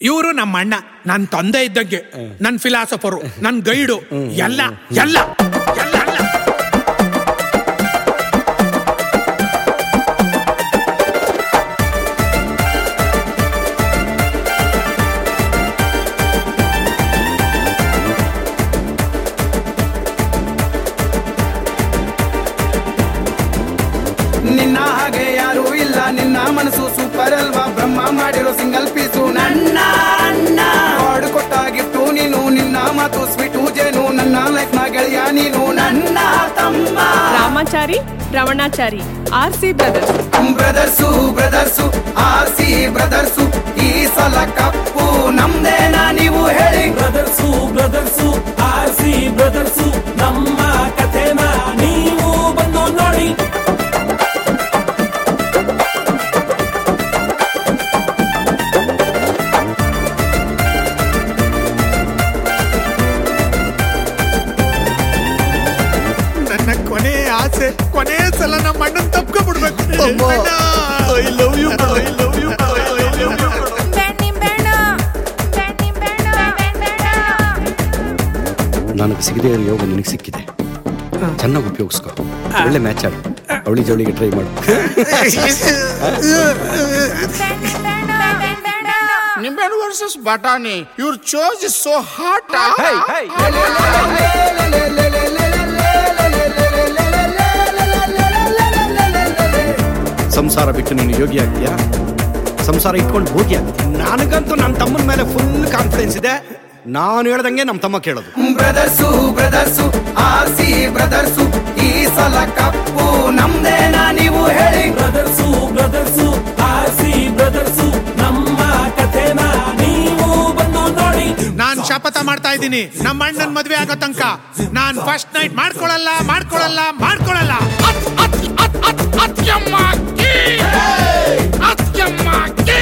ಇವರು ನಮ್ಮ ಅಣ್ಣ ನನ್ನ ತಂದೆ ಇದ್ದಂಗೆ ನನ್ನ ಫಿಲಾಸಫರು ನನ್ನ ಗೈಡು ಎಲ್ಲ ಎಲ್ಲ ಎಲ್ಲ ಎಲ್ಲ. ನಿನ್ನ ಹಾಗೆ ಯಾರು ಇಲ್ಲ ನಿನ್ನ ಮನಸ್ಸು ಸೂಪರ್ ಅಲ್ವಾ ಬ್ರಹ್ಮ ಮಾಡಿರೋ ಸಿಂಗಲ್ ಪೀಸು ನನ್ನ ಅಣ್ಣ ಹಾಡು ಕೊಟ್ಟ ಗಿಫ್ಟು ನೀನು ನಿನ್ನ ಮಾತು ಸ್ವೀಟು ಜೇನು ನನ್ನ ಲೈಫ್ ನ ಗೆಳೆಯ ನೀನು ನನ್ನ ತಮ್ಮ Ramachari Ramanachari R C brothers brothers brothers R C brothers ಈ ಸಲ ಕಪ್ಪು ನಮ್ದೇನಾ ನೀವು ಹೇಳಿ brothers brothers R C brothers ನಮ್ಮ ಕಥೆನ ನೀವು ಬಂದು ನೋಡಿ ನನ್ನ ಕೊನೆ ಆಸೆ ಕೊನೆ ಸಲ ನಮ್ಮ ಅಣ್ಣನ್ ತಪ್ಕೊಬಿಡ್ಬೇಕು I love you I love you ನನಗೆ ಸಿಗದೆ ಇರೋ ಯೋಗ ನಿನಗೆ ಸಿಕ್ಕಿದೆ ಚೆನ್ನಾಗಿ ಉಪಯೋಗಿಸ್ಕೊ ಒಳ್ಳೆ ಮ್ಯಾಚ್ ಆಡು ಅವಳಿ ಜವಳಿಗೆ ಟ್ರೈ ಮಾಡು ನಿಂಬೆಹಣ್ಣು ವರ್ಸಸ್ ಬಟಾಣಿ ಇವ್ರ ಚೋಸ್ ಇಸ್ ಸೋ ಹಾಟ್ ಸಂಸಾರ ಬಿಟ್ಟು ನೀನು ಯೋಗಿ ಆಗ್ತೀಯಾ ಸಂಸಾರ ಇಟ್ಕೊಂಡು ಹೋಗಿ ಆಗ್ತೀಯ ನನಗಂತೂ ನನ್ನ ತಮ್ಮನ ಮೇಲೆ ಫುಲ್ ಕಾನ್ಫಿಡೆನ್ಸ್ ಇದೆ ನಾನು ಹೇಳ್ದಂಗೆ ನಮ್ಮ ತಮ್ಮ ಕೇಳೋದು brothers brothers R C brothers ಈ ಸಲ ಕಪ್ಪು ನಮ್ದೇನಾ ನೀವು ಹೇಳಿ brothers brothers R C brothers ನಮ್ಮ ಕಥೆನ ನೀವು ಬಂದು ನೋಡಿ ನಾನ್ ಶಪಥ ಮಾಡ್ತಾ ಇದ್ದೀನಿ ನಮ್ಮ ಅಣ್ಣನ್ ಮದ್ವೆ ಆಗೋ ತನಕ ನಾನ್ ಫಸ್ಟ್ ನೈಟ್ ಮಾಡ್ಕೊಳಲ್ಲ ಮಾಡ್ಕೊಳಲ್ಲ ಮಾಡ್ಕೊಳಲ್ಲ ಅತ್, ಅತ್, ಅತ್, ಅತ್, ಅತ್ಯಮ್ಮ ಕೀ. ಅತ್ಯಮ್ಮ ಕೀ.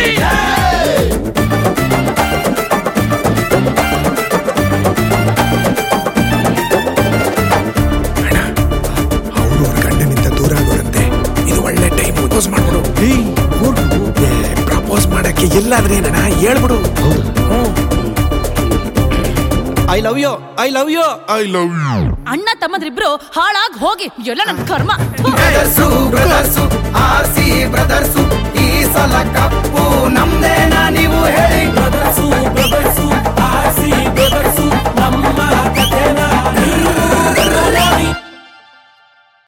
ಅವರು ಅವ್ರ ಗಂಡನಿಂದ ದೂರ ಆಗೋರಂತೆ ಇದು ಒಳ್ಳೆ ಟೈಮ್ ಪ್ರಪೋಸ್ ಮಾಡ್ಬಿಡು ಪ್ರಪೋಸ್ ಮಾಡಕ್ಕೆ ಎಲ್ಲಾದ್ರೆ ಏನಣ್ಣ ಹೇಳ್ಬಿಡು I love you I love you I love you ಅಣ್ಣ ತಮ್ಮದ್ರಿಬ್ರು ಹಾಳಾಗ್ ಹೋಗಿ ಎಲ್ಲ ನನ್ ಕರ್ಮ ಥು. Brothers brothers